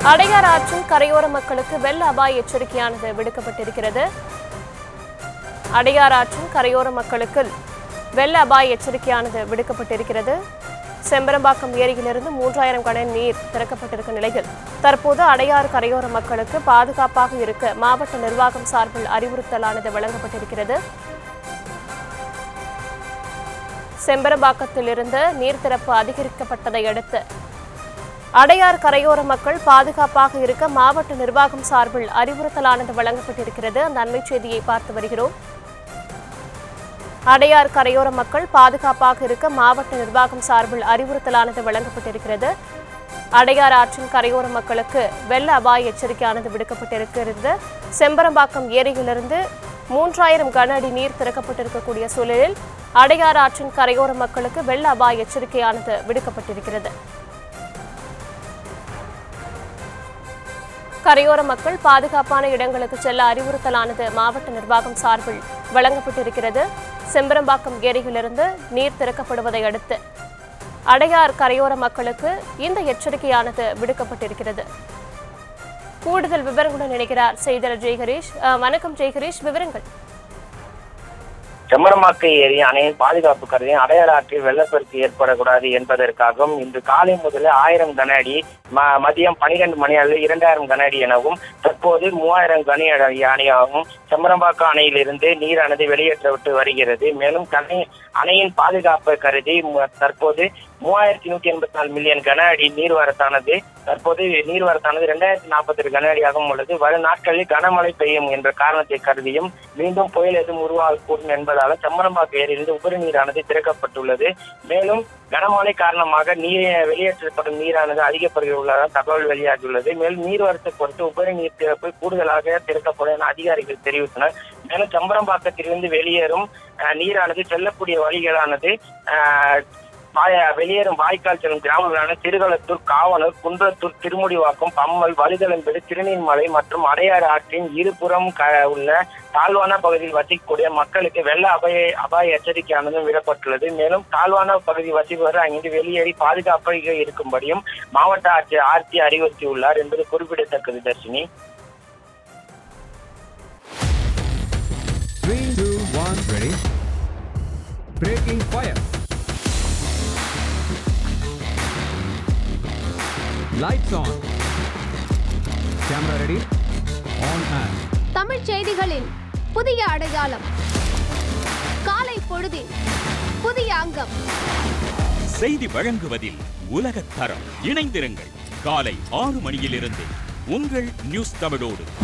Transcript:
அடையார் ஆற்றின் கரையோர மக்களுக்கு வெள்ள அபாய எச்சரிக்கையானது விடுக்கப்பட்டிருக்கிறது அடையார் ஆற்றின் கரையோர மக்களுக்கு வெள்ள அபாய எச்சரிக்கையானது விடுக்கப்பட்டிருக்கிறது செம்பரம்பாக்கம் ஏரியிலிருந்து மூன்றாயிரம் கன நீர் திறக்கப்பட்டிருக்கும் நிலையில் தற்போது அடையாறு கரையோர மக்களுக்கு பாதுகாப்பாக இருக்க மாவட்ட நிர்வாகம் சார்பில் அறிவுறுத்தலானது வழங்கப்பட்டிருக்கிறது செம்பரம்பாக்கத்திலிருந்து நீர் திறப்பு அதிகரிக்கப்பட்டதை அடுத்து அடையார் கரையோர மக்கள் பாதுகாப்பாக இருக்க மாவட்ட நிர்வாகம் சார்பில் அறிவுறுத்தலானது வழங்கப்பட்டிருக்கிறது அந்த அண்மை செய்தியை பார்த்து வருகிறோம் அடையார் கரையோர மக்கள் பாதுகாப்பாக இருக்க மாவட்ட நிர்வாகம் சார்பில் அறிவுறுத்தலானது வழங்கப்பட்டிருக்கிறது அடையார் ஆற்றின் கரையோர மக்களுக்கு வெள்ள அபாய எச்சரிக்கையானது விடுக்கப்பட்டிருக்கிறது செம்பரம்பாக்கம் ஏரியிலிருந்து மூன்றாயிரம் கன அடி நீர் திறக்கப்பட்டிருக்கக்கூடிய சூழலில் அடையார் ஆற்றின் கரையோர மக்களுக்கு வெள்ள அபாய எச்சரிக்கையானது விடுக்கப்பட்டிருக்கிறது கரையோர மக்கள் பாதுகாப்பான இடங்களுக்கு செல்ல அறிவுறுத்தலானது மாவட்ட நிர்வாகம் சார்பில் வழங்கப்பட்டிருக்கிறது செம்பரம்பாக்கம் ஏரியிலிருந்து நீர் திறக்கப்படுவதை அடுத்து அடையார் கரையோர மக்களுக்கு இந்த எச்சரிக்கையானது விடுக்கப்பட்டிருக்கிறது கூடுதல் விவரங்களுடன் இணைக்கிறார் செய்தர் ஜெய்ஹரீஷ் அஹ், வணக்கம் ஜெய்ஹரீஷ் விவரங்கள் செம்மரமாக்கை ஏரி அணையின் பாதுகாப்பு கருதி அடையாறு ஆற்றில் வெள்ளப்பெருக்கு ஏற்படக்கூடாது என்பதற்காகவும் இன்று காலை முதல் ஆயிரம் கன அடி ம- மதியம் பனிரெண்டு மணி அளவில் இரண்டாயிரம் கன அடி எனவும் தற்போது மூவாயிரம் கன அடி அணையாகவும் செம்மரம்பாக்கம் அணையிலிருந்து நீரானது வெளியேற்றப்பட்டு வருகிறது மேலும் கணை அணையின் பாதுகாப்பு கருதி மு- தற்போது மூவாயிரத்தி நூத்தி எண்பத்தி நாலு மில்லியன் கன அடி நீர்வரத்தானது தற்போது நீர்வரத்தானது இரண்டாயிரத்தி நாற்பத்தி எட்டு கன அடியாகவும் உள்ளது வரும் நாட்களில் கனமழை பெய்யும் என்ற காரணத்தை கருதியும் மீண்டும் புயல் எதுவும் உருவாகக்கூடும் என்பதால செம்மரம்பாக்கம் ஏரியிலிருந்து உபரி நீரானது திறக்கப்பட்டுள்ளது மேலும் கனமழை காரணமாக நீர் வெளியேற்றப்படும் நீரானது அதிகப்படுகிறதாக தகவல் வெளியாகியுள்ளது மேலும் நீர்வரத்தை பொறுத்து உபரி நீர் திறப்பு கூடுதலாக திறக்கப்படும் என அதிகாரிகள் தெரிவித்தனர் மேலும் செம்பரம்பாக்கத்திலிருந்து வெளியேறும் அஹ், நீரானது செல்லக்கூடிய வழிகளானது அஹ், வாய- வெளியேறும் வாய்க்கால் செல்லும் கிராமங்களான திருகளத்தூர் காவலூர் குன்றத்தூர் திருமுடிவாக்கம் பம்மல் வலுதலம்பேடு திருநீர்மலை மற்றும் அடையாறு ஆற்றின் இருபுறம் க உள்ள தாழ்வான பகுதியில் வசிக்கக்கூடிய மக்களுக்கு வெள்ள அபாய அபாய எச்சரிக்கையானதும் விடப்பட்டுள்ளது மேலும் தாழ்வான பகுதி வசிப்பவர் அங்கிருந்து வெளியேறி பாதுகாப்பாக இருக்கும்படியும் மாவட்ட ஆட்சியர் ஆர்த்தி அறிவுறுத்தியுள்ளார் என்பது குறிப்பிடத்தக்கது Dharshini Three, two, one, ready. Breaking fire. Lights on. Camera ready. On and. தமிழ்ச் செய்திகளின் புதிய அடையாளம் காலை பொழுதின் புதிய அங்கம் செய்தி வழங்குவதில் உலகத் தரம் இணைந்திருங்கள் காலை ஆறு மணியிலிருந்து உங்கள் நியூஸ் தமிழோடு